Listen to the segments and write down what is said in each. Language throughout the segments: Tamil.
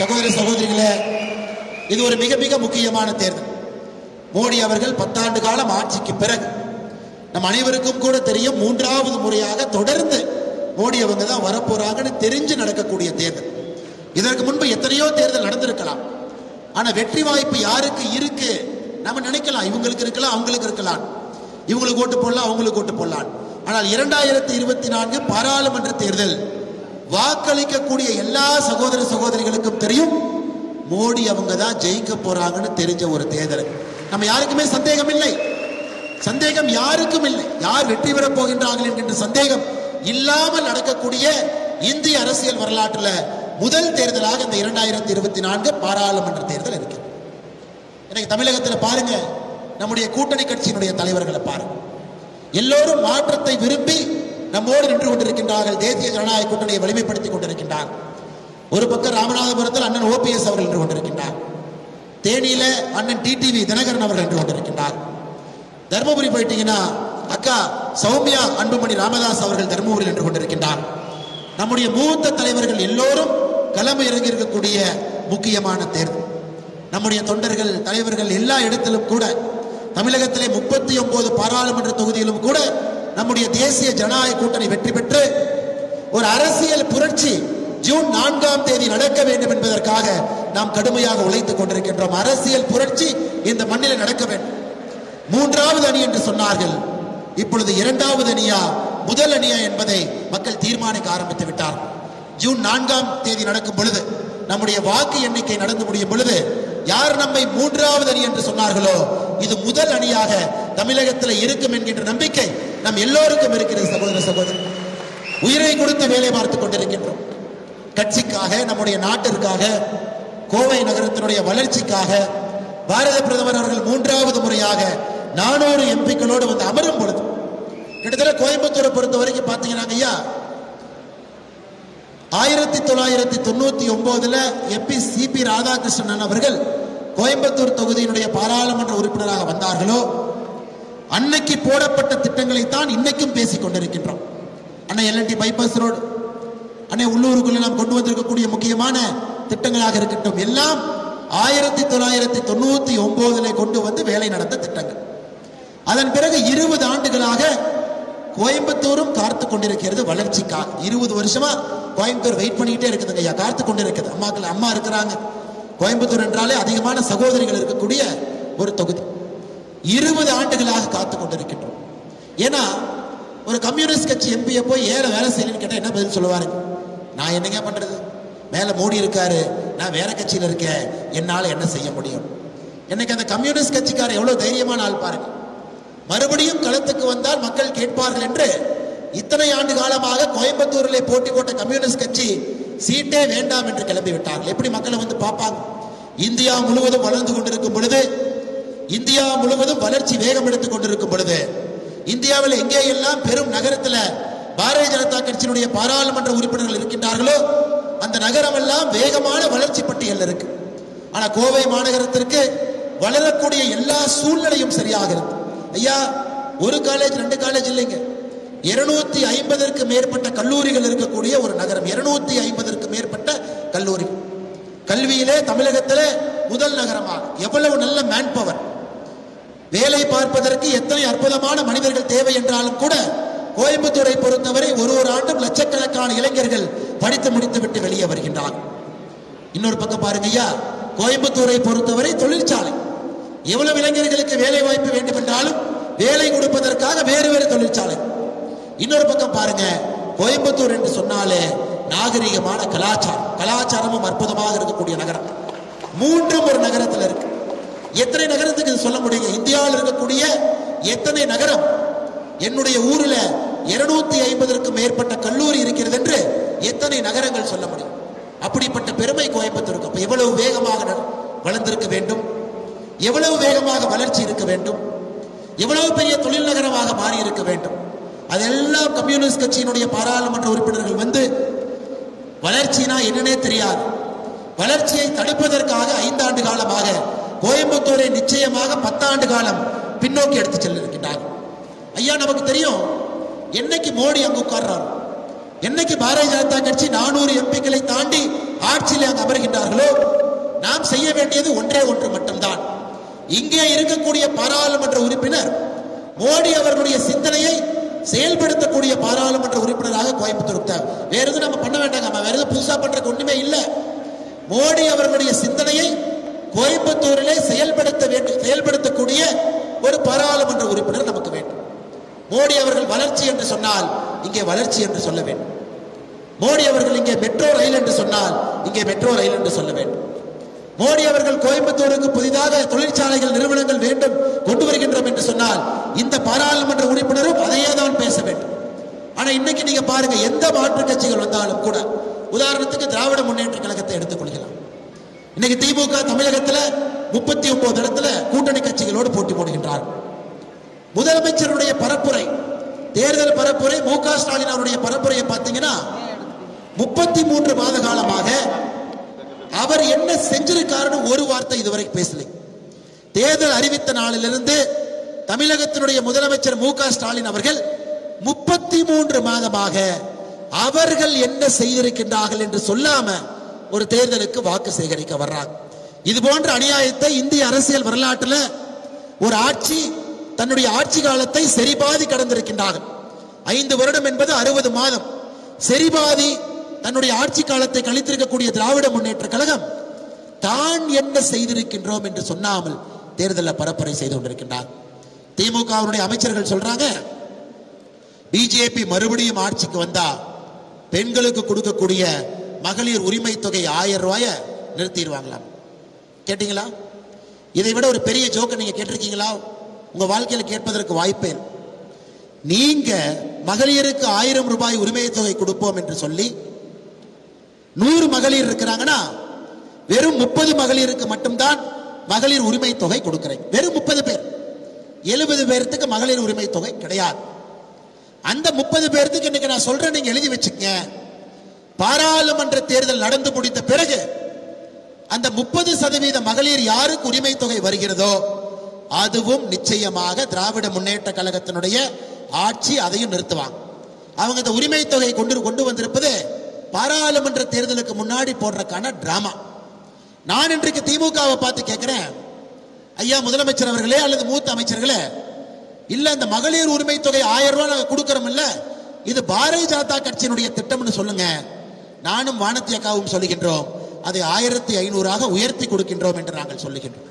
சகோதர சகோதரிகளே இது ஒரு மிக மிக முக்கியமான தேர்தல் மோடி அவர்கள் பத்தாண்டு காலம் ஆட்சிக்கு பிறகு நம் அனைவருக்கும் கூட தெரியும் மூன்றாவது முறையாக தொடர்ந்து மோடி அவங்க தான் வரப்போறாங்கன்னு தெரிஞ்சு நடக்கக்கூடிய தேர்தல் இதற்கு முன்பு எத்தனையோ தேர்தல் நடந்திருக்கலாம் ஆனா வெற்றி வாய்ப்பு யாருக்கு இருக்கு நம்ம நினைக்கலாம் இவங்களுக்கு இருக்கலாம் அவங்களுக்கு இருக்கலாம் இவங்களுக்கு ஓட்டு போடலாம் அவங்களுக்கு ஓட்டு போடலாம் ஆனால் இரண்டாயிரத்தி இருபத்தி நான்கு பாராளுமன்ற தேர்தல் வாக்களிக்கக்கூடிய எல்லா சகோதர சகோதரிகளுக்கும் தெரியும் மோடி அவங்க தான் ஜெயிக்க போறாங்கன்னு தெரிஞ்ச ஒரு தேர்தல் நம்ம யாருக்குமே சந்தேகம் இல்லை சந்தேகம் யாருக்கும் இல்லை யார் வெற்றி பெறப் போகின்றார்கள் என்கின்ற சந்தேகம் இல்லாமல் நடக்கக்கூடிய இந்திய அரசியல் வரலாற்றுல முதல் தேர்தலாக இந்த இரண்டாயிரத்தி இருபத்தி நான்கு பாராளுமன்ற தேர்தல் இருக்கு எனக்கு தமிழகத்தில் பாருங்க நம்முடைய கூட்டணி கட்சியினுடைய தலைவர்களை பாருங்க எல்லோரும் மாற்றத்தை விரும்பி நம்மோடு நின்று கொண்டிருக்கின்றார்கள் தேசிய ஜனநாயக கூட்டணியை வலிமைப்படுத்திக் கொண்டிருக்கின்றார் ஒரு பக்கம் ராமநாதபுரத்தில் அண்ணன் ஓபிஎஸ் அவர்கள் நின்று கொண்டிருக்கின்றார் தேனியில அண்ணன் டிடிவி தினகரன் அவர்கள் நின்று கொண்டிருக்கின்றார் தருமபுரி போயிட்டீங்கன்னா அக்கா சௌமியா அன்புமணி ராமதாஸ் அவர்கள் தருமபுரியில் நின்று கொண்டிருக்கின்றார் நம்முடைய மூத்த தலைவர்கள் எல்லோரும் களம் இறங்கி இருக்கக்கூடிய முக்கியமான தேர்தல் நம்முடைய தொண்டர்கள் தலைவர்கள் எல்லா இடத்திலும் கூட தமிழகத்திலே முப்பத்தி ஒன்பது பாராளுமன்ற தொகுதியிலும் கூட நம்முடைய தேசிய ஜனநாயக கூட்டணி வெற்றி பெற்று ஒரு அரசியல் புரட்சி ஜூன் நான்காம் தேதி நடக்க வேண்டும் என்பதற்காக நாம் கடுமையாக உழைத்துக் கொண்டிருக்கின்றோம் அரசியல் புரட்சி இந்த மண்ணில் நடக்க வேண்டும் மூன்றாவது அணி என்று சொன்னார்கள் இப்பொழுது இரண்டாவது அணியா முதல் அணியா என்பதை மக்கள் தீர்மானிக்க ஆரம்பித்து விட்டார் ஜூன் நான்காம் தேதி நடக்கும் பொழுது நம்முடைய வாக்கு எண்ணிக்கை நடந்து முடியும் பொழுது யார் நம்மை மூன்றாவது அணி என்று சொன்னார்களோ இது முதல் அணியாக தமிழகத்தில் இருக்கும் என்கின்ற நம்பிக்கை நம் எல்லோருக்கும் இருக்கிறது சகோதர சகோதரி உயிரை கொடுத்து வேலை பார்த்துக் கொண்டிருக்கின்றோம் கட்சிக்காக நம்முடைய நாட்டிற்காக கோவை நகரத்தினுடைய வளர்ச்சிக்காக பாரத பிரதமர் அவர்கள் மூன்றாவது முறையாக நானூறு எம்பிக்களோடு வந்து அமரும் பொழுது கிட்டத்தட்ட கோயம்புத்தூரை பொறுத்த வரைக்கும் பாத்தீங்கன்னா ஐயா ஆயிரத்தி தொள்ளாயிரத்தி தொண்ணூத்தி ஒன்பதுல எம்பி சிபி ராதாகிருஷ்ணன் அவர்கள் கோயம்புத்தூர் தொகுதியினுடைய பாராளுமன்ற உறுப்பினராக வந்தார்களோ அன்னைக்கு போடப்பட்ட திட்டங்களை தான் இன்னைக்கும் பேசிக் கொண்டிருக்கின்றோம் அன்னை எல்என்டி பைபாஸ் ரோடு அன்னை உள்ளூருக்குள்ள நாம் கொண்டு வந்திருக்கக்கூடிய முக்கியமான திட்டங்களாக இருக்கட்டும் எல்லாம் ஆயிரத்தி தொள்ளாயிரத்தி தொண்ணூத்தி ஒன்பதுல கொண்டு வந்து வேலை நடந்த திட்டங்கள் அதன் பிறகு இருபது ஆண்டுகளாக கோயம்புத்தூரும் காத்து கொண்டிருக்கிறது வளர்ச்சிக்காக இருபது வருஷமா கோயம்புத்தூர் வெயிட் பண்ணிக்கிட்டே இருக்குதுங்க ஐயா காத்து கொண்டிருக்குது அம்மாக்கள் அம்மா இருக்கிறாங்க கோயம்புத்தூர் என்றாலே அதிகமான சகோதரிகள் இருக்கக்கூடிய ஒரு தொகுதி இருபது ஆண்டுகளாக காத்து கொண்டிருக்கின்றோம் ஏன்னா ஒரு கம்யூனிஸ்ட் கட்சி எம்பியை போய் ஏழை வேலை செய்யணும்னு கேட்டா என்ன பதில் சொல்லுவாருங்க நான் என்னங்க பண்றது மேல மோடி இருக்காரு நான் வேற கட்சியில இருக்கேன் என்னால என்ன செய்ய முடியும் இன்னைக்கு அந்த கம்யூனிஸ்ட் கட்சிக்காரர் எவ்வளவு தைரியமான ஆள் பாருங்க மறுபடியும் களத்துக்கு வந்தால் மக்கள் கேட்பார்கள் என்று இத்தனை ஆண்டு காலமாக கோயம்புத்தூரிலே போட்டி போட்ட கம்யூனிஸ்ட் கட்சி சீட்டே வேண்டாம் என்று கிளம்பி விட்டார்கள் எப்படி மக்களை வந்து பார்ப்பாங்க இந்தியா முழுவதும் வளர்ந்து கொண்டிருக்கும் பொழுது இந்தியா முழுவதும் வளர்ச்சி வேகம் எடுத்துக் கொண்டிருக்கும் பொழுது இந்தியாவில் எங்கே எல்லாம் பெரும் நகரத்துல பாரதிய ஜனதா கட்சியினுடைய பாராளுமன்ற உறுப்பினர்கள் இருக்கின்றார்களோ அந்த நகரம் எல்லாம் வேகமான வளர்ச்சி பட்டியல் இருக்கு ஆனா கோவை மாநகரத்திற்கு வளரக்கூடிய எல்லா சூழ்நிலையும் சரியாக இருக்கு ஐயா ஒரு காலேஜ் ரெண்டு காலேஜ் இல்லைங்க இருநூத்தி ஐம்பதற்கு மேற்பட்ட கல்லூரிகள் இருக்கக்கூடிய ஒரு நகரம் இருநூத்தி ஐம்பதற்கு மேற்பட்ட கல்லூரிகள் கல்வியிலே தமிழகத்திலே முதல் நகரமாக எவ்வளவு நல்ல மேன் பவர் வேலை பார்ப்பதற்கு எத்தனை அற்புதமான மனிதர்கள் தேவை என்றாலும் கூட கோயம்புத்தூரை பொறுத்தவரை ஒரு ஒரு ஆண்டும் லட்சக்கணக்கான இளைஞர்கள் படித்து முடித்துவிட்டு வெளியே வருகின்றார் இன்னொரு பக்கம் பாருங்க ஐயா கோயம்புத்தூரை பொறுத்தவரை தொழிற்சாலை எவ்வளவு இளைஞர்களுக்கு வேலை வாய்ப்பு வேண்டும் என்றாலும் வேலை கொடுப்பதற்காக வேறு வேறு தொழிற்சாலை இன்னொரு பக்கம் பாருங்க கோயம்புத்தூர் என்று சொன்னாலே நாகரிகமான கலாச்சாரம் கலாச்சாரமும் அற்புதமாக இருக்கக்கூடிய நகரம் மூன்றும் ஒரு நகரத்தில் இருக்கு எத்தனை நகரத்துக்கு இது சொல்ல முடியும் இந்தியாவில் இருக்கக்கூடிய எத்தனை நகரம் என்னுடைய ஊர்ல இருநூத்தி ஐம்பதற்கும் மேற்பட்ட கல்லூரி இருக்கிறது என்று எத்தனை நகரங்கள் சொல்ல முடியும் அப்படிப்பட்ட பெருமை கோயம்புத்தூருக்கு அப்ப எவ்வளவு வேகமாக நட- வளர்ந்திருக்க வேண்டும் எவ்வளவு வேகமாக வளர்ச்சி இருக்க வேண்டும் எவ்வளவு பெரிய தொழில் நகரமாக மாறி இருக்க வேண்டும் அதெல்லாம் கம்யூனிஸ்ட் கட்சியினுடைய பாராளுமன்ற உறுப்பினர்கள் வந்து வளர்ச்சினா என்னன்னே தெரியாது வளர்ச்சியை தடுப்பதற்காக ஐந்தாண்டு காலமாக கோயம்புத்தூரை நிச்சயமாக பத்தாண்டு காலம் பின்னோக்கி எடுத்து செல்ல இருக்கின்றார் ஐயா நமக்கு தெரியும் என்னைக்கு மோடி அங்கு உட்கார்றாரு என்னைக்கு பாரதிய ஜனதா கட்சி நானூறு எம்பிக்களை தாண்டி ஆட்சியில் அங்கு அமர்கின்றார்களோ நாம் செய்ய வேண்டியது ஒன்றே ஒன்று மட்டும்தான் இங்கே இருக்கக்கூடிய பாராளுமன்ற உறுப்பினர் மோடி அவர்களுடைய சிந்தனையை செயல்படுத்தக்கூடிய பாராளுமன்ற உறுப்பினராக கோயம்புத்தூர் தேவை. வேற எதுவும் நம்ம பண்ண வேண்டாங்க நம்ம வேற எதுவும் புதுசா பண்றதுக்கு ஒண்ணுமே இல்லை மோடி அவர்களுடைய சிந்தனையை கோயம்புத்தூரிலே செயல்படுத்த வேண்டும் செயல்படுத்தக்கூடிய ஒரு பாராளுமன்ற உறுப்பினர் நமக்கு வேண்டும் மோடி அவர்கள் வளர்ச்சி என்று சொன்னால் இங்கே வளர்ச்சி என்று சொல்ல வேண்டும் மோடி அவர்கள் இங்கே மெட்ரோ ரயில் என்று சொன்னால் இங்கே மெட்ரோ ரயில் என்று சொல்ல வேண்டும் மோடி அவர்கள் கோயம்புத்தூருக்கு புதிதாக தொழிற்சாலைகள் நிறுவனங்கள் வேண்டும் கொண்டு வருகின்றோம் என்று சொன்னால் இந்த பாராளுமன்ற உறுப்பினரும் அதையே தான் பேச வேண்டும் ஆனா இன்னைக்கு நீங்க பாருங்க எந்த மாற்று கட்சிகள் வந்தாலும் கூட உதாரணத்துக்கு திராவிட முன்னேற்ற கழகத்தை எடுத்துக்கொள்கிறோம் இன்னைக்கு திமுக தமிழகத்துல முப்பத்தி ஒன்பது இடத்துல கூட்டணி கட்சிகளோடு போட்டி போடுகின்றார் முதலமைச்சருடைய பரப்புரை தேர்தல் பரப்புரை மு க ஸ்டாலின் அவருடைய பரப்புரையை பார்த்தீங்கன்னா முப்பத்தி மூன்று மாத காலமாக அவர் என்ன செஞ்சிருக்காருன்னு ஒரு வார்த்தை இதுவரை பேசலை தேர்தல் அறிவித்த நாளிலிருந்து தமிழகத்தினுடைய முதலமைச்சர் மு க ஸ்டாலின் அவர்கள் முப்பத்தி மூன்று மாதமாக அவர்கள் என்ன செய்திருக்கின்றார்கள் என்று சொல்லாம ஒரு தேர்தலுக்கு வாக்கு சேகரிக்க வர்றாங்க இது போன்ற அநியாயத்தை இந்திய அரசியல் வரலாற்றுல ஒரு ஆட்சி தன்னுடைய ஆட்சி காலத்தை சரிபாதி கடந்திருக்கின்றார்கள் ஐந்து வருடம் என்பது அறுபது மாதம் சரிபாதி தன்னுடைய ஆட்சி காலத்தை கழித்திருக்கக்கூடிய திராவிட முன்னேற்ற கழகம் தான் என்ன செய்திருக்கின்றோம் என்று சொன்னாமல் தேர்தலில் பரப்புரை செய்து கொண்டிருக்கின்றார் திமுகவுடைய அமைச்சர்கள் சொல்றாங்க பிஜேபி மறுபடியும் ஆட்சிக்கு வந்தா பெண்களுக்கு கொடுக்கக்கூடிய மகளிர் உரிமை தொகை ஆயிரம் ரூபாய நிறுத்திடுவாங்களாம் கேட்டீங்களா இதை விட ஒரு பெரிய ஜோக்கை நீங்க கேட்டிருக்கீங்களா உங்க வாழ்க்கையில கேட்பதற்கு வாய்ப்பே இல்லை. நீங்க மகளிருக்கு ஆயிரம் ரூபாய் உரிமை தொகை கொடுப்போம் என்று சொல்லி நூறு மகளிர் இருக்கிறாங்கன்னா வெறும் முப்பது மகளிருக்கு மட்டும்தான் மகளிர் உரிமை தொகை கொடுக்கிறேன் வெறும் முப்பது பேர் எழுபது பேர்த்துக்கு மகளிர் உரிமை தொகை கிடையாது அந்த முப்பது பேர்த்துக்கு இன்னைக்கு நான் சொல்றேன் நீங்க எழுதி வச்சுக்கங்க பாராளுமன்ற தேர்தல் நடந்து முடித்த பிறகு அந்த முப்பது சதவீத மகளிர் யாருக்கு உரிமை தொகை வருகிறதோ அதுவும் நிச்சயமாக திராவிட முன்னேற்ற கழகத்தினுடைய ஆட்சி அதையும் நிறுத்துவாங்க அவங்க இந்த உரிமை தொகை கொண்டு கொண்டு வந்திருப்பது பாராளுமன்ற தேர்தலுக்கு முன்னாடி போடுறதுக்கான டிராமா நான் இன்றைக்கு திமுகவை பார்த்து கேட்கிறேன் ஐயா முதலமைச்சர் அவர்களே அல்லது மூத்த அமைச்சர்களே இல்ல இந்த மகளிர் உரிமை தொகை ஆயிரம் ரூபாய் நாங்க கொடுக்கறோம் இல்ல இது பாரதிய ஜனதா கட்சியினுடைய திட்டம்னு சொல்லுங்க நானும் வானத்தி அக்காவும் சொல்லுகின்றோம் அதை ஆயிரத்தி ஐநூறாக உயர்த்தி கொடுக்கின்றோம் என்று நாங்கள் சொல்லுகின்றோம்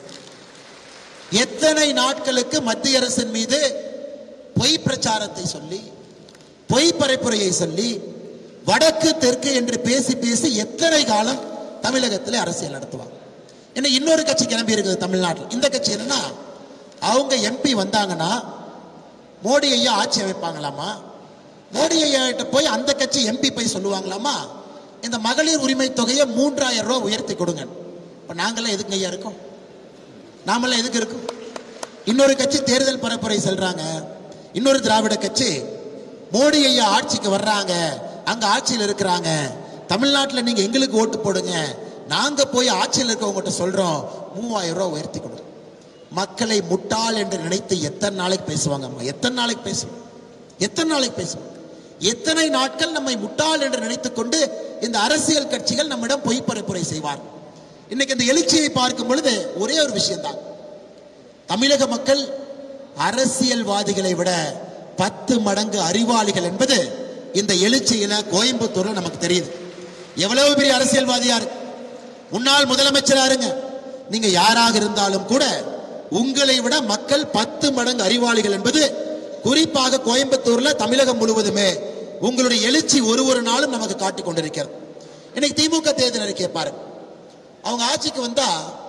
எத்தனை நாட்களுக்கு மத்திய அரசின் மீது பொய் பிரச்சாரத்தை சொல்லி பொய் பரப்புரையை சொல்லி வடக்கு தெற்கு என்று பேசி பேசி எத்தனை காலம் தமிழகத்தில் அரசியல் நடத்துவாங்க என்ன இன்னொரு கட்சி கிளம்பி இருக்குது தமிழ்நாட்டில் இந்த கட்சி என்னன்னா அவங்க எம்பி வந்தாங்கன்னா மோடி ஐயா ஆட்சி அமைப்பாங்களாமா மோடி ஐயா கிட்ட போய் அந்த கட்சி எம்பி போய் சொல்லுவாங்களாமா இந்த மகளிர் உரிமை தொகையை மூன்றாயிரம் ரூபாய் உயர்த்தி கொடுங்க இப்போ நாங்களாம் எதுக்கு ஐயா இருக்கோம் நாமெல்லாம் எதுக்கு இருக்கோம் இன்னொரு கட்சி தேர்தல் பரப்புரை செல்றாங்க இன்னொரு திராவிட கட்சி மோடி ஐயா ஆட்சிக்கு வர்றாங்க அங்க ஆட்சியில் இருக்கிறாங்க தமிழ்நாட்டில் நீங்க எங்களுக்கு ஓட்டு போடுங்க நாங்க போய் ஆட்சியில் இருக்கவங்ககிட்ட சொல்றோம் மூவாயிரம் ரூபாய் உயர்த்தி கொடுங்க மக்களை முட்டாள் என்று நினைத்து எத்தனை நாளைக்கு பேசுவாங்க அம்மா எத்தனை நாளைக்கு பேசுவோம் எத்தனை நாளைக்கு பேசுவோம் எத்தனை நாட்கள் நம்மை முட்டாள் என்று நினைத்துக் கொண்டு இந்த அரசியல் கட்சிகள் நம்மிடம் பொய் பரப்புரை செய்வார் இன்னைக்கு இந்த எழுச்சியை பார்க்கும் பொழுது ஒரே ஒரு விஷயம்தான் தமிழக மக்கள் அரசியல்வாதிகளை விட பத்து மடங்கு அறிவாளிகள் என்பது இந்த எழுச்சியில கோயம்புத்தூர்ல நமக்கு தெரியுது எவ்வளவு பெரிய அரசியல்வாதியா இருக்கு முன்னாள் முதலமைச்சரா இருங்க நீங்க யாராக இருந்தாலும் கூட உங்களை விட மக்கள் பத்து மடங்கு அறிவாளிகள் என்பது குறிப்பாக கோயம்புத்தூர்ல தமிழகம் முழுவதுமே உங்களுடைய எழுச்சி ஒரு ஒரு நாளும் நமக்கு காட்டிக் கொண்டிருக்கிறது இன்னைக்கு திமுக தேர்தல் அறிக்கை பாருங்க அவங்க ஆட்சிக்கு வந்தா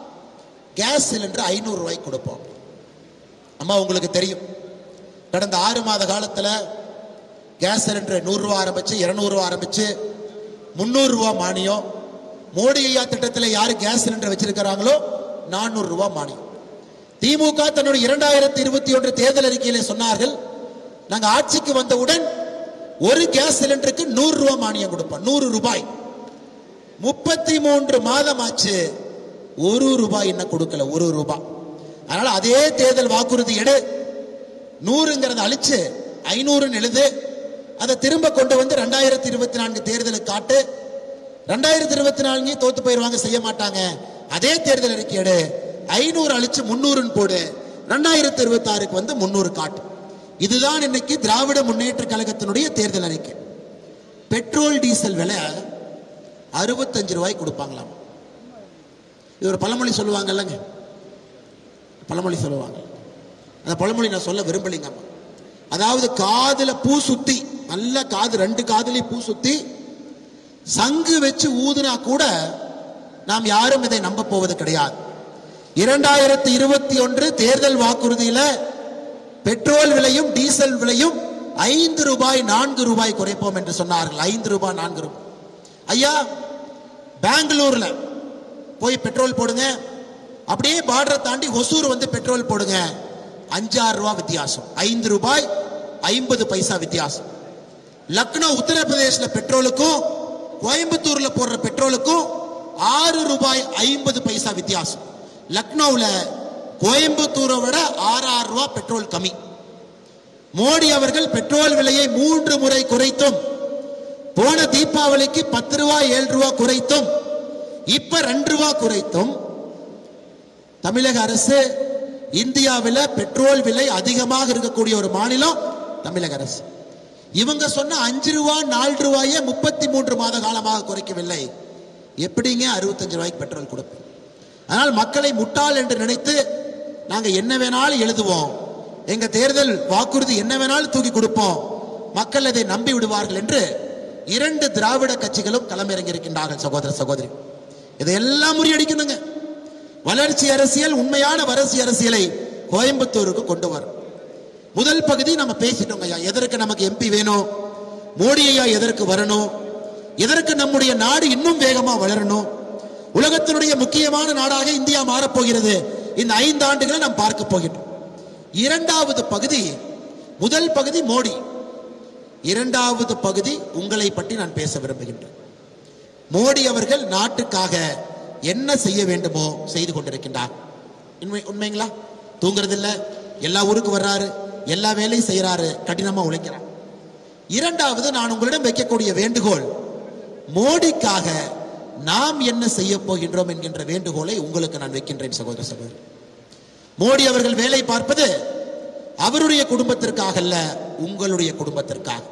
கேஸ் சிலிண்டர் ஐநூறு ரூபாய்க்கு கொடுப்போம் அம்மா உங்களுக்கு தெரியும் கடந்த ஆறு மாத காலத்துல கேஸ் சிலிண்டர் நூறு ரூபா ஆரம்பிச்சு இருநூறு ரூபா ஆரம்பிச்சு முந்நூறு ரூபா மானியம் மோடி ஐயா திட்டத்தில் யாரு கேஸ் சிலிண்டர் வச்சிருக்கிறாங்களோ நானூறு ரூபா மானியம் திமுக தன்னுடைய இரண்டாயிரத்தி இருபத்தி ஒன்று தேர்தல் அறிக்கையில சொன்னார்கள் நாங்க ஆட்சிக்கு வந்தவுடன் ஒரு கேஸ் சிலிண்டருக்கு நூறு ரூபாய் மானியம் கொடுப்போம் நூறு ரூபாய் முப்பத்தி மூன்று மாதம் ஆச்சு ஒரு ரூபாய் இன்னும் கொடுக்கல ஒரு ரூபாய் அதனால அதே தேர்தல் வாக்குறுதி எடு நூறுங்கிறத அழிச்சு ஐநூறுன்னு எழுது அதை திரும்ப கொண்டு வந்து ரெண்டாயிரத்தி இருபத்தி நான்கு தேர்தலுக்கு காட்டு ரெண்டாயிரத்தி இருபத்தி நான்கு தோத்து போயிருவாங்க செய்ய மாட்டாங்க அதே தேர்தல் அறிக்கையோடு ஐநூறு அழிச்சு முன்னூறுன்னு போடு ரெண்டாயிரத்தி இருபத்தி ஆறுக்கு வந்து முன்னூறு காட்டு இதுதான் இன்னைக்கு திராவிட முன்னேற்ற கழகத்தினுடைய தேர்தல் அறிக்கை பெட்ரோல் டீசல் விலை அறுபத்தஞ்சு ரூபாய் கொடுப்பாங்களாம் இது ஒரு பழமொழி சொல்லுவாங்கல்லங்க பழமொழி சொல்லுவாங்க அந்த பழமொழி நான் சொல்ல விரும்பலைங்க அம்மா அதாவது காதுல பூ சுத்தி நல்ல காது ரெண்டு காதுலயும் பூ சுத்தி சங்கு வச்சு ஊதுனா கூட நாம் யாரும் இதை நம்ப போவது கிடையாது இரண்டாயிரத்தி இருபத்தி ஒன்று தேர்தல் வாக்குறுதியில பெட்ரோல் விலையும் டீசல் விலையும் ஐந்து ரூபாய் நான்கு ரூபாய் குறைப்போம் என்று சொன்னார்கள் ஐந்து ரூபாய் நான்கு ரூபாய் ஐயா பெங்களூர்ல போய் பெட்ரோல் போடுங்க அப்படியே பார்டரை தாண்டி ஒசூர் வந்து பெட்ரோல் போடுங்க அஞ்சாறு ரூபாய் வித்தியாசம் ஐந்து ரூபாய் ஐம்பது பைசா வித்தியாசம் லக்னோ உத்தரப்பிரதேஷ்ல பெட்ரோலுக்கும் கோயம்புத்தூர்ல போடுற பெட்ரோலுக்கும் ஆறு ரூபாய் ஐம்பது பைசா வித்தியாசம் லக்னோவில் கோயம்புத்தூரை விட ஆறு ஆறு ரூபாய் பெட்ரோல் கம்மி மோடி அவர்கள் பெட்ரோல் விலையை மூன்று முறை குறைத்தும் போன தீபாவளிக்கு பத்து ரூபாய் ஏழு ரூபாய் குறைத்தும் இப்ப ரெண்டு ரூபாய் குறைத்தும் தமிழக அரசு இந்தியாவில் பெட்ரோல் விலை அதிகமாக இருக்கக்கூடிய ஒரு மாநிலம் தமிழக அரசு இவங்க சொன்ன அஞ்சு ரூபாய் நாலு ரூபாயே முப்பத்தி மூன்று மாத காலமாக குறைக்கவில்லை எப்படிங்க அறுபத்தஞ்சு ரூபாய்க்கு பெட்ரோல் கொடுப்பேன் அதனால் மக்களை முட்டாள் என்று நினைத்து நாங்க என்ன வேணாலும் எழுதுவோம் எங்க தேர்தல் வாக்குறுதி என்ன வேணாலும் தூக்கி கொடுப்போம் மக்கள் அதை நம்பி விடுவார்கள் என்று இரண்டு திராவிட கட்சிகளும் களமிறங்கி இருக்கின்றார்கள் சகோதர சகோதரி இதையெல்லாம் முறியடிக்கணுங்க வளர்ச்சி அரசியல் உண்மையான வளர்ச்சி அரசியலை கோயம்புத்தூருக்கு கொண்டு வரும் முதல் பகுதி நம்ம பேசிட்டோங்க ஐயா எதற்கு நமக்கு எம்பி வேணும் மோடி ஐயா எதற்கு வரணும் எதற்கு நம்முடைய நாடு இன்னும் வேகமா வளரணும் உலகத்தினுடைய முக்கியமான நாடாக இந்தியா மாறப்போகிறது இந்த ஐந்து ஆண்டுகளை நாம் பார்க்க போகின்றோம் இரண்டாவது பகுதி முதல் பகுதி மோடி இரண்டாவது பகுதி உங்களை பற்றி நான் பேச விரும்புகின்றேன் மோடி அவர்கள் நாட்டுக்காக என்ன செய்ய வேண்டுமோ செய்து கொண்டிருக்கின்றார் உண்மை உண்மைங்களா தூங்குறது இல்ல எல்லா ஊருக்கு வர்றாரு எல்லா வேலையும் செய்யறாரு கடினமா உழைக்கிறார் இரண்டாவது நான் உங்களிடம் வைக்கக்கூடிய வேண்டுகோள் மோடிக்காக நாம் என்ன செய்ய போகின்றோம் என்கின்ற வேண்டுகோளை உங்களுக்கு நான் வைக்கின்றேன் சகோதர சகோதரி மோடி அவர்கள் வேலை பார்ப்பது அவருடைய குடும்பத்திற்காக அல்ல உங்களுடைய குடும்பத்திற்காக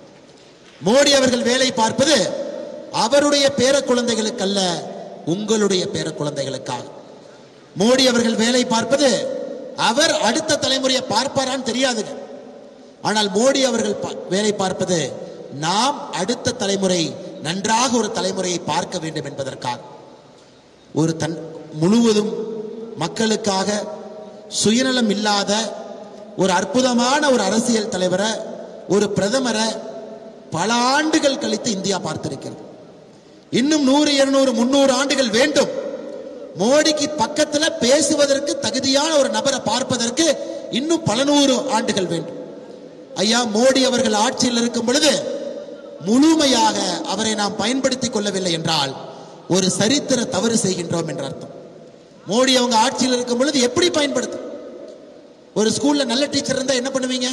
மோடி அவர்கள் வேலை பார்ப்பது அவருடைய பேர குழந்தைகளுக்கல்ல உங்களுடைய பேர குழந்தைகளுக்காக மோடி அவர்கள் வேலை பார்ப்பது அவர் அடுத்த தலைமுறையை பார்ப்பாரான்னு தெரியாதுங்க ஆனால் மோடி அவர்கள் பா- வேலை பார்ப்பது நாம் அடுத்த தலைமுறை நன்றாக ஒரு தலைமுறையை பார்க்க வேண்டும் என்பதற்காக ஒரு தன் முழுவதும் மக்களுக்காக சுயநலம் இல்லாத ஒரு அற்புதமான ஒரு அரசியல் தலைவரை ஒரு பிரதமரை பல ஆண்டுகள் கழித்து இந்தியா பார்த்திருக்கிறது இன்னும் நூறு இருநூறு முன்னூறு ஆண்டுகள் வேண்டும் மோடிக்கு பக்கத்துல பேசுவதற்கு தகுதியான ஒரு நபரை பார்ப்பதற்கு இன்னும் பல நூறு ஆண்டுகள் வேண்டும் ஐயா மோடி அவர்கள் ஆட்சியில் இருக்கும் பொழுது முழுமையாக அவரை நாம் பயன்படுத்திக் கொள்ளவில்லை என்றால் ஒரு சரித்திர தவறு செய்கின்றோம் என்ற அர்த்தம் மோடி அவங்க ஆட்சியில் இருக்கும் பொழுது எப்படி பயன்படுத்தும் ஒரு ஸ்கூல்ல நல்ல டீச்சர் இருந்தா என்ன பண்ணுவீங்க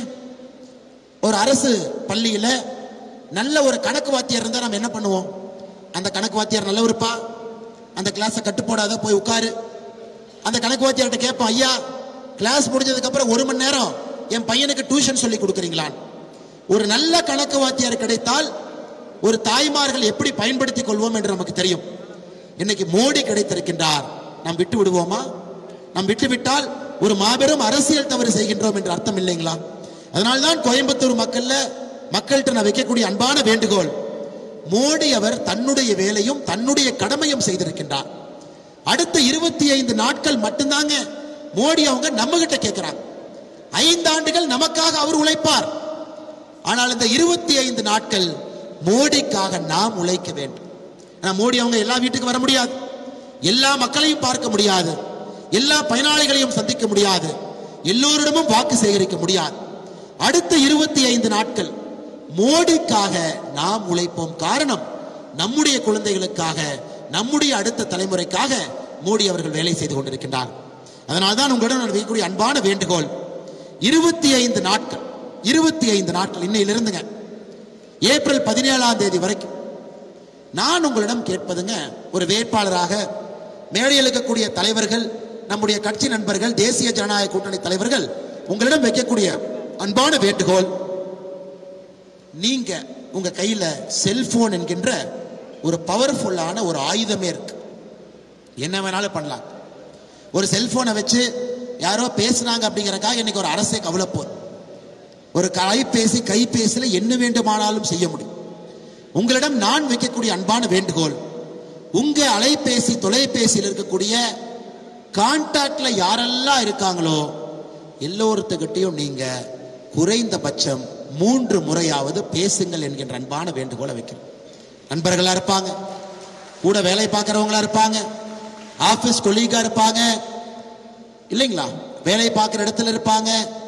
ஒரு அரசு பள்ளியில நல்ல ஒரு கணக்கு வாத்தியார் இருந்தா நம்ம என்ன பண்ணுவோம் அந்த கணக்கு வாத்தியார் நல்லவருப்பா அந்த கிளாஸை கட்டு போடாத போய் உட்காரு அந்த கணக்கு வாத்தியார்கிட்ட கேட்போம் ஐயா கிளாஸ் முடிஞ்சதுக்கு அப்புறம் ஒரு மணி நேரம் என் பையனுக்கு டியூஷன் சொல்லி கொடுக்குறீங்களான்னு ஒரு நல்ல கணக்கு வாத்தியார் கிடைத்தால் ஒரு தாய்மார்கள் எப்படி பயன்படுத்திக் கொள்வோம் என்று நமக்கு தெரியும் இன்னைக்கு மோடி கிடைத்திருக்கின்றார் நாம் விட்டு விடுவோமா நாம் விட்டு விட்டால் ஒரு மாபெரும் அரசியல் தவறு செய்கின்றோம் என்று அர்த்தம் இல்லைங்களா அதனால்தான் கோயம்புத்தூர் மக்கள்ல மக்கள்கிட்ட நான் வைக்கக்கூடிய அன்பான வேண்டுகோள் மோடி அவர் தன்னுடைய வேலையும் தன்னுடைய கடமையும் செய்திருக்கின்றார் அடுத்த இருபத்தி ஐந்து நாட்கள் மட்டும்தாங்க மோடி அவங்க நம்ம கிட்ட கேட்கிறாங்க ஐந்து ஆண்டுகள் நமக்காக அவர் உழைப்பார் ஆனால் இந்த இருபத்தி ஐந்து நாட்கள் மோடிக்காக நாம் உழைக்க வேண்டும் ஆனா மோடி அவங்க எல்லா வீட்டுக்கு வர முடியாது எல்லா மக்களையும் பார்க்க முடியாது எல்லா பயனாளிகளையும் சந்திக்க முடியாது எல்லோரிடமும் வாக்கு சேகரிக்க முடியாது அடுத்த இருபத்தி ஐந்து நாட்கள் மோடிக்காக நாம் உழைப்போம் காரணம் நம்முடைய குழந்தைகளுக்காக நம்முடைய அடுத்த தலைமுறைக்காக மோடி அவர்கள் வேலை செய்து கொண்டிருக்கின்றார் அதனால்தான் உங்களிடம் நான் வைக்கக்கூடிய அன்பான வேண்டுகோள் இருபத்தி ஐந்து நாட்கள் இருபத்தி ஐந்து நாட்கள் இன்னையிலிருந்துங்க ஏப்ரல் பதினேழாம் தேதி வரைக்கும் நான் உங்களிடம் கேட்பதுங்க ஒரு வேட்பாளராக மேடையில் இருக்கக்கூடிய தலைவர்கள் நம்முடைய கட்சி நண்பர்கள் தேசிய ஜனநாயக கூட்டணி தலைவர்கள் உங்களிடம் வைக்கக்கூடிய அன்பான வேண்டுகோள் நீங்க உங்க கையில செல்போன் என்கின்ற ஒரு பவர்ஃபுல்லான ஒரு ஆயுதமே இருக்கு என்ன வேணாலும் பண்ணலாம் ஒரு செல்போனை வச்சு யாரோ பேசுனாங்க அப்படிங்கறக்காக இன்னைக்கு ஒரு அரசே கவலை போகுது ஒரு கைபேசி கைபேசியில என்ன வேண்டுமானாலும் செய்ய முடியும் உங்களிடம் நான் வைக்கக்கூடிய அன்பான வேண்டுகோள் உங்க அலைபேசி தொலைபேசியில் இருக்கக்கூடிய கான்டாக்ட்ல யாரெல்லாம் இருக்காங்களோ எல்லோருத்துக்கிட்டையும் நீங்க குறைந்தபட்சம் மூன்று முறையாவது பேசுங்கள் என்கின்ற அன்பான வேண்டுகோளை வைக்கிறோம் நண்பர்களா இருப்பாங்க கூட வேலை பார்க்கறவங்களா இருப்பாங்க ஆபீஸ் கொலீகா இருப்பாங்க இல்லைங்களா வேலை பார்க்குற இடத்துல இருப்பாங்க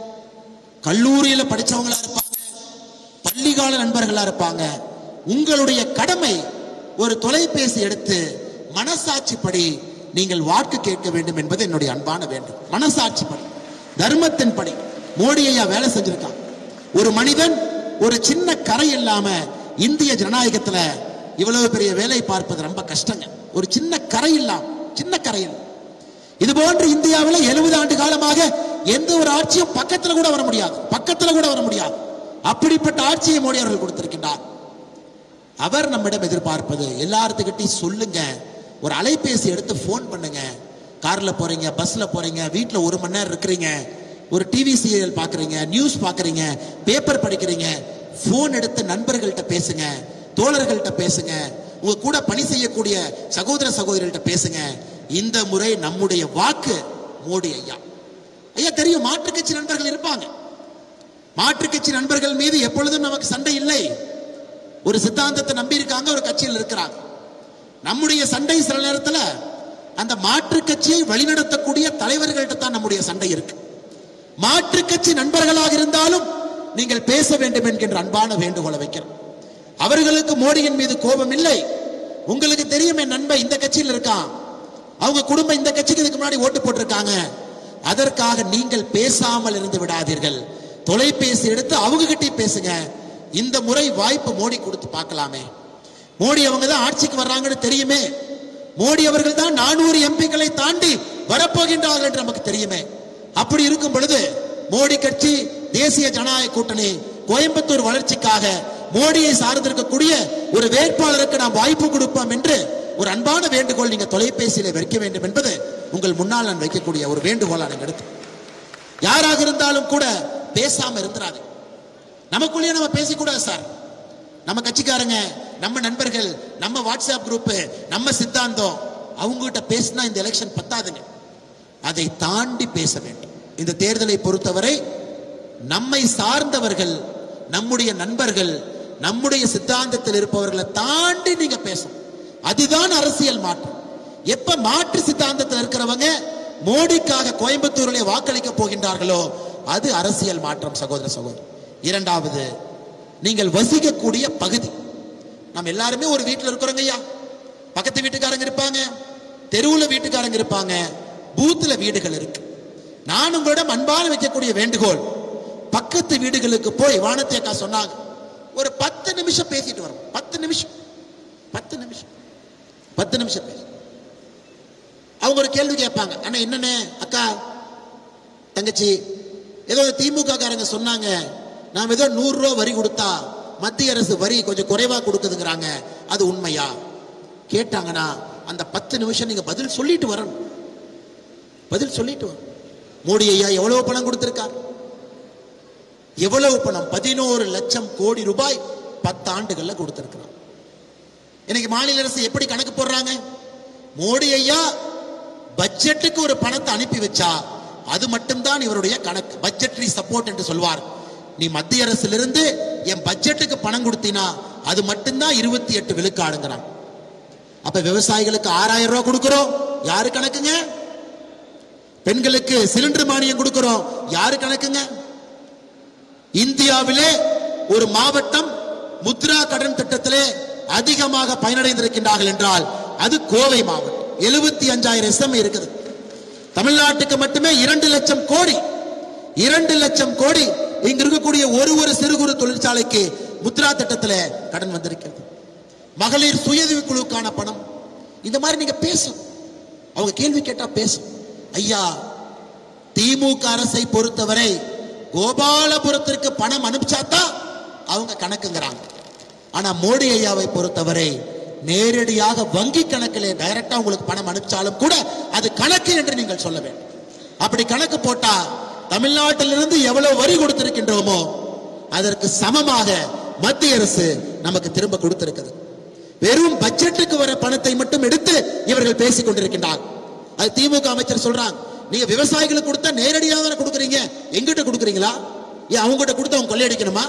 கல்லூரியில படிச்சவங்களா இருப்பாங்க பள்ளிகால நண்பர்களா இருப்பாங்க உங்களுடைய கடமை ஒரு தொலைபேசி எடுத்து மனசாட்சிப்படி நீங்கள் வாக்கு கேட்க வேண்டும் என்பது என்னுடைய அன்பான வேண்டும் மனசாட்சிப்படி தர்மத்தின் படி மோடி ஐயா வேலை செஞ்சிருக்கான் ஒரு மனிதன் ஒரு சின்ன கரை இல்லாம இந்திய ஜனநாயகத்துல இவ்வளவு பெரிய வேலை பார்ப்பது ரொம்ப கஷ்டங்க ஒரு சின்ன கரை இல்லாம சின்ன கரை இல்லை இது போன்று இந்தியாவில் எழுபது ஆண்டு காலமாக எந்த ஒரு ஆட்சியும் பக்கத்துல கூட வர முடியாது பக்கத்துல கூட வர முடியாது அப்படிப்பட்ட ஆட்சியை மோடி அவர்கள் கொடுத்திருக்கின்றார் அவர் நம்மிடம் எதிர்பார்ப்பது எல்லாத்துக்கிட்டையும் சொல்லுங்க ஒரு அலைபேசி எடுத்து ஃபோன் பண்ணுங்க கார்ல போறீங்க பஸ்ல போறீங்க வீட்ல ஒரு மணி நேரம் இருக்கிறீங்க ஒரு டிவி சீரியல் பாக்குறீங்க நியூஸ் பாக்குறீங்க பேப்பர் படிக்கிறீங்க ஃபோன் எடுத்து நண்பர்கள்ட்ட பேசுங்க தோழர்கள்ட்ட பேசுங்க உங்க கூட பணி செய்யக்கூடிய சகோதர சகோதரிகள்ட்ட பேசுங்க இந்த முறை நம்முடைய வாக்கு மோடி ஐயா ஐயா தெரியும் மாற்றுக் கட்சி நண்பர்கள் இருப்பாங்க மாற்றுக் கட்சி நண்பர்கள் மீது எப்பொழுதும் நமக்கு சண்டை இல்லை ஒரு சித்தாந்தத்தை நம்பி இருக்காங்க ஒரு கட்சியில் இருக்கிறாங்க நம்முடைய சண்டை சில நேரத்துல அந்த மாற்று கட்சியை வழிநடத்தக்கூடிய தலைவர்கள்ட்ட தான் நம்முடைய சண்டை இருக்கு மாற்று கட்சி நண்பர்களாக இருந்தாலும் நீங்கள் பேச வேண்டும் என்கின்ற அன்பான வேண்டுகோளை வைக்கிறோம் அவர்களுக்கு மோடியின் மீது கோபம் இல்லை உங்களுக்கு தெரியும் என் நண்பன் இந்த கட்சியில் இருக்கான் அவங்க குடும்பம் இந்த கட்சிக்கு இதுக்கு முன்னாடி ஓட்டு போட்டிருக்காங்க அதற்காக நீங்கள் பேசாமல் இருந்து விடாதீர்கள் தொலைபேசி எடுத்து அவங்க கிட்டே பேசுங்க இந்த முறை வாய்ப்பு மோடி கொடுத்து பார்க்கலாமே மோடி அவங்க தான் ஆட்சிக்கு வர்றாங்கன்னு தெரியுமே மோடி அவர்கள் தான் நானூறு எம்பிக்களை தாண்டி வரப்போகின்றார்கள் என்று நமக்கு தெரியுமே அப்படி இருக்கும் பொழுது மோடி கட்சி தேசிய ஜனநாயக கூட்டணி கோயம்புத்தூர் வளர்ச்சிக்காக மோடியை சார்ந்திருக்கக்கூடிய ஒரு வேட்பாளருக்கு நாம் வாய்ப்பு கொடுப்போம் என்று ஒரு அன்பான வேண்டுகோள் நீங்க தொலைபேசியில வைக்க வேண்டும் என்பது உங்கள் முன்னால் நான் வைக்கக்கூடிய ஒரு வேண்டுகோளா நீங்க எடுத்து யாராக இருந்தாலும் கூட பேசாம இருந்துராது நமக்குள்ளேயே நம்ம பேசிக்கூடாது சார் நம்ம கட்சிக்காரங்க நம்ம நண்பர்கள் நம்ம வாட்ஸ்அப் குரூப் நம்ம சித்தாந்தம் அவங்க கிட்ட பேசினா இந்த எலெக்ஷன் பத்தாதுங்க அதை தாண்டி பேச வேண்டும் இந்த தேர்தலை பொறுத்தவரை நம்மை சார்ந்தவர்கள் நம்முடைய நண்பர்கள் நம்முடைய சித்தாந்தத்தில் இருப்பவர்களை தாண்டி நீங்க பேசணும் அதுதான் அரசியல் மாற்றம் எப்ப மாற்று சித்தாந்தத்தில் இருக்கிறவங்க மோடிக்காக கோயம்புத்தூரிலே வாக்களிக்க போகின்றார்களோ அது அரசியல் மாற்றம் சகோதர சகோதரி இரண்டாவது நீங்கள் வசிக்கக்கூடிய பகுதி நம்ம எல்லாருமே ஒரு வீட்டில் இருக்கிறோங்க ஐயா பக்கத்து வீட்டுக்காரங்க இருப்பாங்க தெருவுல வீட்டுக்காரங்க இருப்பாங்க பூத்துல வீடுகள் இருக்கு நான் உங்களிடம் அன்பான வைக்கக்கூடிய வேண்டுகோள் பக்கத்து வீடுகளுக்கு போய் வானத்தை அக்கா சொன்னாங்க ஒரு பத்து நிமிஷம் பேசிட்டு வரும் பத்து நிமிஷம் பத்து நிமிஷம் பத்து நிமிஷம் பேசு அவங்க ஒரு கேள்வி கேட்பாங்க அண்ணா என்னண்ணே அக்கா தங்கச்சி ஏதோ திமுக காரங்க சொன்னாங்க நாம் ஏதோ நூறு ரூபா வரி கொடுத்தா மத்திய அரசு வரி கொஞ்சம் குறைவா கொடுக்குதுங்கிறாங்க அது உண்மையா கேட்டாங்கன்னா அந்த பத்து நிமிஷம் நீங்க பதில் சொல்லிட்டு வரணும் பதில் சொல்லிட்டு வரணும் மோடி ஐயா எவ்வளவு பணம் கொடுத்திருக்கார் எவ்வளவு பணம் பதினோரு லட்சம் கோடி ரூபாய் பத்து ஆண்டுகள்ல கொடுத்திருக்கிறார் இன்னைக்கு மாநில அரசு எப்படி கணக்கு போடுறாங்க மோடி ஐயா பட்ஜெட்டுக்கு ஒரு பணத்தை அனுப்பி வச்சா அது மட்டும்தான் இவருடைய கணக்கு பட்ஜெட்டரி சப்போர்ட் என்று சொல்வார் நீ மத்திய அரசிலிருந்து என் பட்ஜெட்டுக்கு பணம் கொடுத்தினா அது மட்டும்தான் இருபத்தி எட்டு விழுக்காடுங்கிறான் அப்ப விவசாயிகளுக்கு ஆறாயிரம் ரூபாய் கொடுக்கிறோம் யாரு கணக்குங்க பெண்களுக்கு சிலிண்டர் மானியம் கொடுக்கிறோம் யாரு கணக்குங்க இந்தியாவிலே ஒரு மாவட்டம் முத்ரா கடன் திட்டத்திலே அதிகமாக பயனடைந்திருக்கின்றார்கள் என்றால் அது கோவை மாவட்டம் எழுபத்தி அஞ்சாயிரம் எஸ்எம் இருக்குது தமிழ்நாட்டுக்கு மட்டுமே இரண்டு லட்சம் கோடி இரண்டு லட்சம் கோடி இங்க இருக்கக்கூடிய ஒரு ஒரு சிறு குறு தொழிற்சாலைக்கு முத்ரா திட்டத்துல கடன் வந்திருக்கிறது மகளிர் சுயதவி குழுக்கான பணம் இந்த மாதிரி நீங்க பேசும் அவங்க கேள்வி கேட்டா பேசும் ஐயா திமுக அரசை பொறுத்தவரை கோபாலபுரத்திற்கு பணம் அனுப்பிச்சாதான் அவங்க கணக்குங்கிறாங்க ஆனா மோடி ஐயாவை பொறுத்தவரை நேரடியாக வங்கி கணக்கிலே டைரக்டா உங்களுக்கு பணம் அனுப்பிச்சாலும் கூட அது கணக்கு என்று நீங்கள் சொல்ல வேண்டும் அப்படி கணக்கு போட்டா தமிழ்நாட்டிலிருந்து எவ்வளவு வரி கொடுத்திருக்கின்றோமோ அதற்கு சமமாக மத்திய அரசு நமக்கு திரும்ப கொடுத்திருக்கிறது வெறும் பட்ஜெட்டுக்கு வர பணத்தை மட்டும் எடுத்து இவர்கள் பேசிக் கொண்டிருக்கின்றார் அது திமுக அமைச்சர் சொல்றாங்க நீங்க விவசாயிகளுக்கு கொடுத்தா நேரடியாக தானே கொடுக்குறீங்க எங்கிட்ட கொடுக்குறீங்களா ஏன் அவங்ககிட்ட கொடுத்து அவங்க கொள்ளையடிக்கணுமா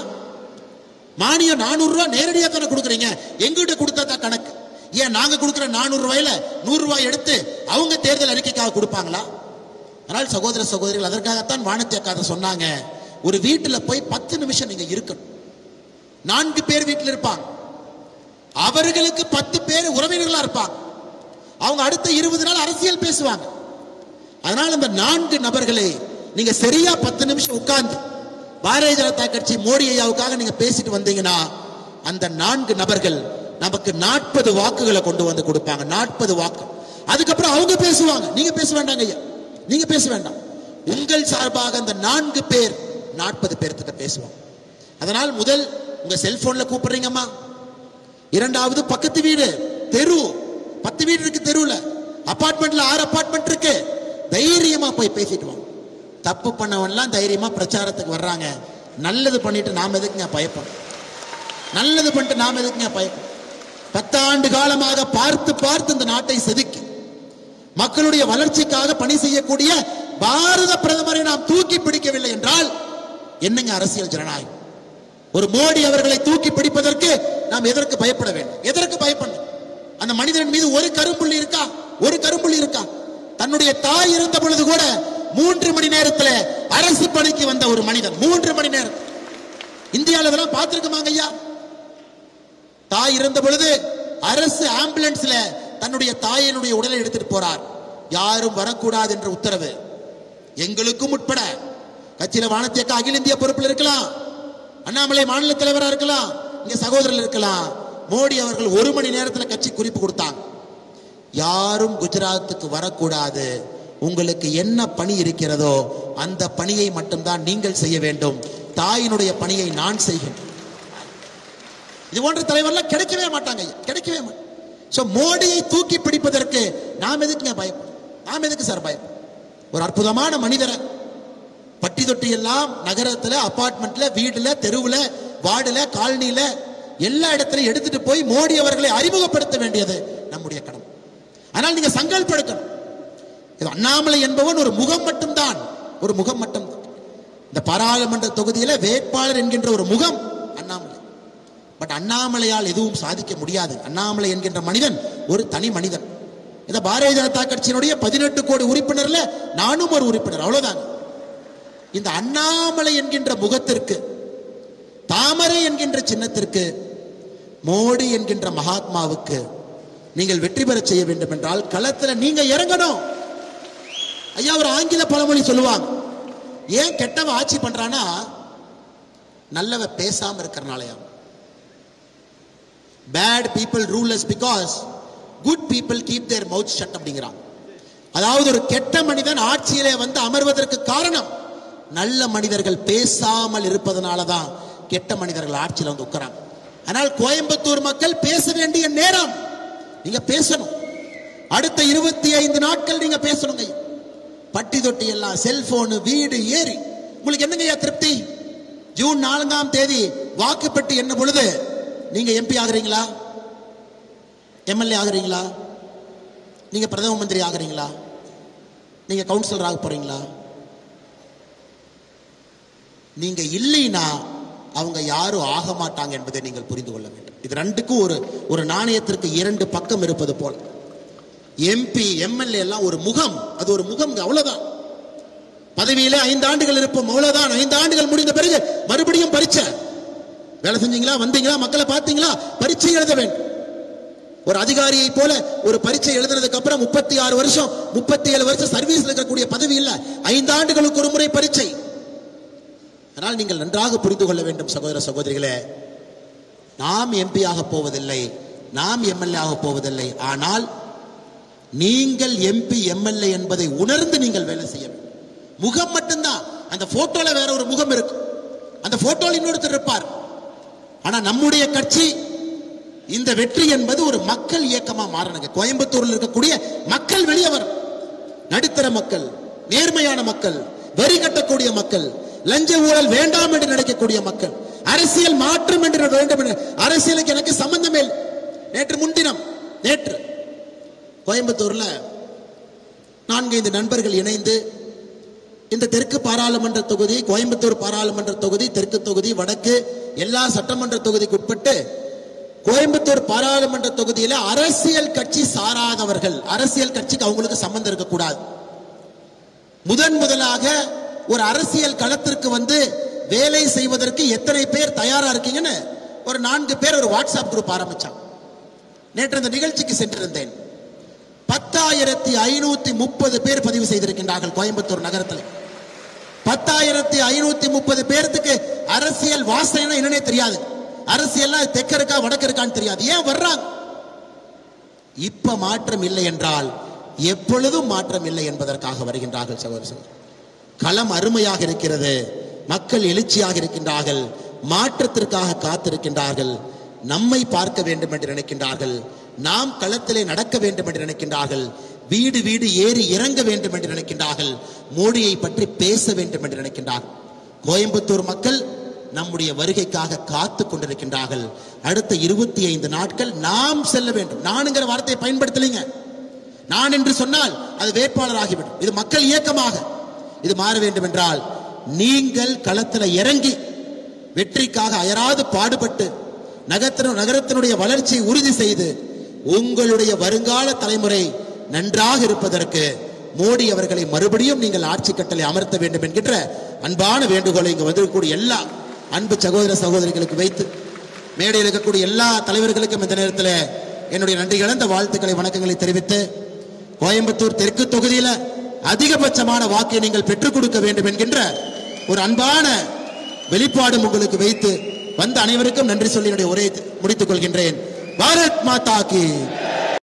மானியம் நானூறு ரூபாய் நேரடியாக தானே கொடுக்குறீங்க எங்கிட்ட கொடுத்தா தான் கணக்கு ஏன் நாங்க கொடுக்குற நானூறு ரூபாயில நூறு ரூபாய் எடுத்து அவங்க தேர்தல் அறிக்கைக்காக கொடுப்பாங்களா அதனால் சகோதர சகோதரிகள் அதற்காகத்தான் வானத்தை அக்காத சொன்னாங்க ஒரு வீட்டுல போய் பத்து நிமிஷம் நீங்க இருக்கணும் நான்கு பேர் வீட்டில் இருப்பாங்க அவர்களுக்கு பத்து பேர் உறவினர்களா இருப்பாங்க அவங்க அடுத்த இருபது நாள் அரசியல் பேசுவாங்க அதனால அந்த நான்கு நபர்களை நீங்க சரியா பத்து நிமிஷம் உட்கார்ந்து பாரதிய ஜனதா கட்சி மோடி ஐயாவுக்காக நீங்க பேசிட்டு வந்தீங்கன்னா அந்த நான்கு நபர்கள் நமக்கு நாற்பது வாக்குகளை கொண்டு வந்து கொடுப்பாங்க நாற்பது வாக்கு அதுக்கப்புறம் அவங்க பேசுவாங்க நீங்க பேச வேண்டாங்க ஐயா நீங்க பேச வேண்டாம் உங்கள் சார்பாக அந்த நான்கு பேர் நாற்பது பேர்த்திட்ட பேசுவாங்க அதனால் முதல் உங்க செல்போன்ல கூப்பிடுறீங்கம்மா இரண்டாவது பக்கத்து வீடு தெரு பத்து வீடு இருக்கு தெருவுல அபார்ட்மெண்ட்ல ஆறு அபார்ட்மெண்ட் இருக்கு தைரியமா போய் பேசிட்டு வாங்க தப்பு பண்ணவன்லாம் தைரியமா பிரச்சாரத்துக்கு வர்றாங்க நல்லது பண்ணிட்டு நாம எதுக்குங்க பயப்படும் நல்லது பண்ணிட்டு நாம எதுக்குங்க பயப்படும் பத்தாண்டு காலமாக பார்த்து பார்த்து இந்த நாட்டை செதுக்கி மக்களுடைய வளர்ச்சிக்காக பணி செய்யக்கூடிய பாரத பிரதமரை நாம் தூக்கி பிடிக்கவில்லை என்றால் என்னங்க அரசியல் ஜனநாயகம் ஒரு மோடி அவர்களை தூக்கி பிடிப்பதற்கு நாம் எதற்கு பயப்பட வேண்டும் எதற்கு பயப்படணும் அந்த மனிதன் மீது ஒரு கரும்புள்ளி இருக்கா ஒரு கரும்புள்ளி இருக்கா தன்னுடைய தாய் இருந்த பொழுது கூட மூன்று மணி நேரத்துல அரசு பணிக்கு வந்த ஒரு மனிதன் மூன்று மணி நேரம் இந்தியாவில் இதெல்லாம் பார்த்திருக்கமாங்க ஐயா தாய் இருந்த பொழுது அரசு ஆம்புலன்ஸ்ல தன்னுடைய தாயினுடைய உடலை எடுத்துட்டு போறார் யாரும் வரக்கூடாது என்ற உத்தரவு எங்களுக்கும் உட்பட கட்சியில வானத்தியக்க அகில இந்திய பொறுப்பில் இருக்கலாம் அண்ணாமலை மாநில தலைவரா இருக்கலாம் இங்க சகோதரர் இருக்கலாம் மோடி அவர்கள் ஒரு மணி நேரத்துல கட்சி குறிப்பு கொடுத்தாங்க யாரும் குஜராத்துக்கு வரக்கூடாது உங்களுக்கு என்ன பணி இருக்கிறதோ அந்த பணியை மட்டும்தான் நீங்கள் செய்ய வேண்டும் தாயினுடைய பணியை நான் செய்கிறேன் இது போன்ற தலைவர்லாம் கிடைக்கவே மாட்டாங்க ஐயா, கிடைக்கவே மாட்டாங்க சோ மோடியை தூக்கி பிடிப்பதற்கு நாம் எதுக்குங்க பயம் நாம் எதுக்கு சார் பயம் ஒரு அற்புதமான மனிதரை பட்டி தொட்டி எல்லாம் நகரத்துல அபார்ட்மெண்ட்ல வீடுல தெருவுல வார்டுல காலனில எல்லா இடத்துலயும் எடுத்துட்டு போய் மோடி அவர்களை அறிமுகப்படுத்த வேண்டியது நம்முடைய கடமை ஆனால் நீங்க சங்கல்படுத்தணும் இது அண்ணாமலை என்பவன் ஒரு முகம் மட்டும்தான் ஒரு முகம் மட்டும்தான் இந்த பாராளுமன்ற தொகுதியில வேட்பாளர் என்கின்ற ஒரு முகம் அண்ணாமலை பட் அண்ணாமலையால் எதுவும் சாதிக்க முடியாது அண்ணாமலை என்கின்ற மனிதன் ஒரு தனி மனிதன் இந்த பாரதிய ஜனதா கட்சியினுடைய பதினெட்டு கோடி உறுப்பினர்ல நானும் ஒரு உறுப்பினர் அவ்வளவுதான் இந்த அண்ணாமலை என்கின்ற முகத்திற்கு தாமரை என்கின்ற சின்னத்திற்கு மோடி என்கின்ற மகாத்மாவுக்கு நீங்கள் வெற்றி பெற செய்ய வேண்டும் என்றால் களத்துல நீங்க இறங்கணும் ஐயா ஒரு ஆங்கில பழமொழி சொல்லுவாங்க ஏன் கெட்டவன் ஆட்சி பண்றானா நல்லவ பேசாம இருக்கிறனாலயா bad people rulers because good people keep their mouth shut அப்படிங்கிறான் அதாவது ஒரு கெட்ட மனிதன் ஆட்சியிலே வந்து அமர்வதற்கு காரணம் நல்ல மனிதர்கள் பேசாமல் இருப்பதனால தான் கெட்ட மனிதர்கள் ஆட்சியில் வந்து உட்காராங்க ஆனால் கோயம்புத்தூர் மக்கள் பேச வேண்டிய நேரம் நீங்க பேசணும் அடுத்த இருபத்தி ஐந்து நாட்கள் நீங்க பேசணுங்க ஐயா. பட்டி தொட்டி எல்லாம் செல்போனு வீடு ஏறி உங்களுக்கு என்னங்க ஐயா திருப்தி ஜூன் நான்காம் தேதி வாக்குப்பட்டி என்ன பொழுது நீங்க எம்பி ஆகுறீங்களா எம்எல்ஏ ஆகுறீங்களா நீங்க பிரதம மந்திரி ஆகுறீங்களா நீங்க கவுன்சிலர் ஆக போறீங்களா நீங்க இல்லைன்னா அவங்க யாரும் ஆக மாட்டாங்க என்பதை நீங்கள் புரிந்து கொள்ள வேண்டும் இது ரெண்டுக்கும் ஒரு ஒரு நாணயத்திற்கு இரண்டு பக்கம் இருப்பது போல எம்பி எம்எல்ஏ எல்லாம் ஒரு முகம் அது ஒரு முகம் அவ்வளவுதான் பதவியில ஐந்து ஆண்டுகள் இருப்போம் அவ்வளவுதான் ஐந்து ஆண்டுகள் முடிந்த பிறகு மறுபடியும் பரீட்சை வேலை செஞ்சீங்களா வந்தீங்களா மக்களை பார்த்தீங்களா பரீட்சை எழுத வேண்டும் ஒரு அதிகாரியை போல ஒரு பரீட்சை எழுதுனதுக்கு அப்புறம் முப்பத்தி ஆறு வருஷம் முப்பத்தி ஏழு வருஷம் சர்வீஸ்ல இருக்கக்கூடிய பதவி இல்ல ஐந்து ஆண்டுகளுக்கு ஒரு முறை பரீட்சை அதனால் நீங்கள் நன்றாக புரிந்து கொள்ள வேண்டும் சகோதர சகோதரிகளே நாம் எம்பி ஆக போவதில்லை நாம் எம்எல்ஏ ஆக போவதில்லை ஆனால் நீங்கள் எம்பி எம்எல்ஏ என்பதை உணர்ந்து நீங்கள் வேலை செய்ய வேண்டும் முகம் மட்டும்தான் அந்த போட்டோல வேற ஒரு முகம் இருக்கு அந்த போட்டோல இன்னொருத்தர் இருப்பார் ஆனா நம்முடைய கட்சி இந்த வெற்றி என்பது ஒரு மக்கள் இயக்கமா மாறணுங்க கோயம்புத்தூர்ல இருக்கக்கூடிய மக்கள் வெளியே வரும் நடுத்தர மக்கள் நேர்மையான மக்கள் வரி கட்டக்கூடிய மக்கள் லஞ்ச ஊழல் வேண்டாம் என்று நினைக்கக்கூடிய மக்கள் அரசியல் மாற்றம் என்று வேண்டும் என்று அரசியலுக்கு எனக்கு சம்பந்தமே இல்லை நேற்று முன்தினம் நேற்று கோயம்புத்தூர்ல நான்கைந்து நண்பர்கள் இணைந்து இந்த தெற்கு பாராளுமன்ற தொகுதி கோயம்புத்தூர் பாராளுமன்ற தொகுதி தெற்கு தொகுதி வடக்கு எல்லா சட்டமன்ற தொகுதிக்கு உட்பட்டு கோயம்புத்தூர் பாராளுமன்ற தொகுதியில அரசியல் கட்சி சாராதவர்கள் அரசியல் கட்சிக்கு அவங்களுக்கு சம்பந்தம் இருக்கக்கூடாது முதன் முதலாக ஒரு அரசியல் களத்திற்கு வந்து வேலை செய்வதற்கு எத்தனை பேர் தயாரா இருக்கீங்கன்னு ஒரு நான்கு பேர் ஒரு வாட்ஸ்அப் குரூப் ஆரம்பிச்சாங்க நேற்று அந்த நிகழ்ச்சிக்கு சென்றிருந்தேன் பத்தாயிரத்தி ஐநூத்தி முப்பது பேர் பதிவு செய்திருக்கின்றார்கள் கோயம்புத்தூர் நகரத்தில் பத்தாயிரத்தி ஐநூத்தி முப்பது பேர்த்துக்கு அரசியல் வாசனை என்னன்னே தெரியாது அரசியல் தெற்க இருக்கா வடக்கு இருக்கான்னு தெரியாது ஏன் வர்றாங்க இப்ப மாற்றம் இல்லை என்றால் எப்பொழுதும் மாற்றம் இல்லை என்பதற்காக வருகின்றார்கள் சகோதர சகோதரி களம் அருமையாக இருக்கிறது மக்கள் எழுச்சியாக இருக்கின்றார்கள் மாற்றத்திற்காக காத்திருக்கின்றார்கள் நம்மை பார்க்க வேண்டும் என்று நினைக்கின்றார்கள் நாம் களத்திலே நடக்க வேண்டும் என்று நினைக்கின்றார்கள் வீடு வீடு ஏறி இறங்க வேண்டும் என்று நினைக்கின்றார்கள் மோடியை பற்றி பேச வேண்டும் என்று நினைக்கின்றார்கள் கோயம்புத்தூர் மக்கள் நம்முடைய வருகைக்காக காத்து கொண்டிருக்கின்றார்கள் அடுத்த இருபத்தி ஐந்து நாட்கள் நாம் செல்ல வேண்டும் நானுங்கிற வார்த்தையை பயன்படுத்தலைங்க நான் என்று சொன்னால் அது வேட்பாளர் ஆகிவிடும் இது மக்கள் இயக்கமாக இது மாற வேண்டும் என்றால் நீங்கள் களத்தில் இறங்கி வெற்றிக்காக அயராது பாடுபட்டு நகரத்தின நகரத்தினுடைய வளர்ச்சியை உறுதி செய்து உங்களுடைய வருங்கால தலைமுறை நன்றாக இருப்பதற்கு மோடி அவர்களை மறுபடியும் நீங்கள் ஆட்சி கட்டளை அமர்த்த வேண்டும் என்கின்ற அன்பான வேண்டுகோளை இங்கு வந்திருக்கக்கூடிய எல்லா அன்பு சகோதர சகோதரிகளுக்கு வைத்து மேடையில் இருக்கக்கூடிய எல்லா தலைவர்களுக்கும் இந்த நேரத்தில் என்னுடைய நன்றி கலந்த வாழ்த்துக்களை வணக்கங்களை தெரிவித்து கோயம்புத்தூர் தெற்கு தொகுதியில அதிகபட்சமான வாக்கை நீங்கள் பெற்றுக் கொடுக்க வேண்டும் என்கின்ற ஒரு அன்பான வெளிப்பாடும் உங்களுக்கு வைத்து வந்த அனைவருக்கும் நன்றி சொல்லி என்னுடைய உரையை முடித்துக் கொள்கின்றேன் பாரத் மாதா கி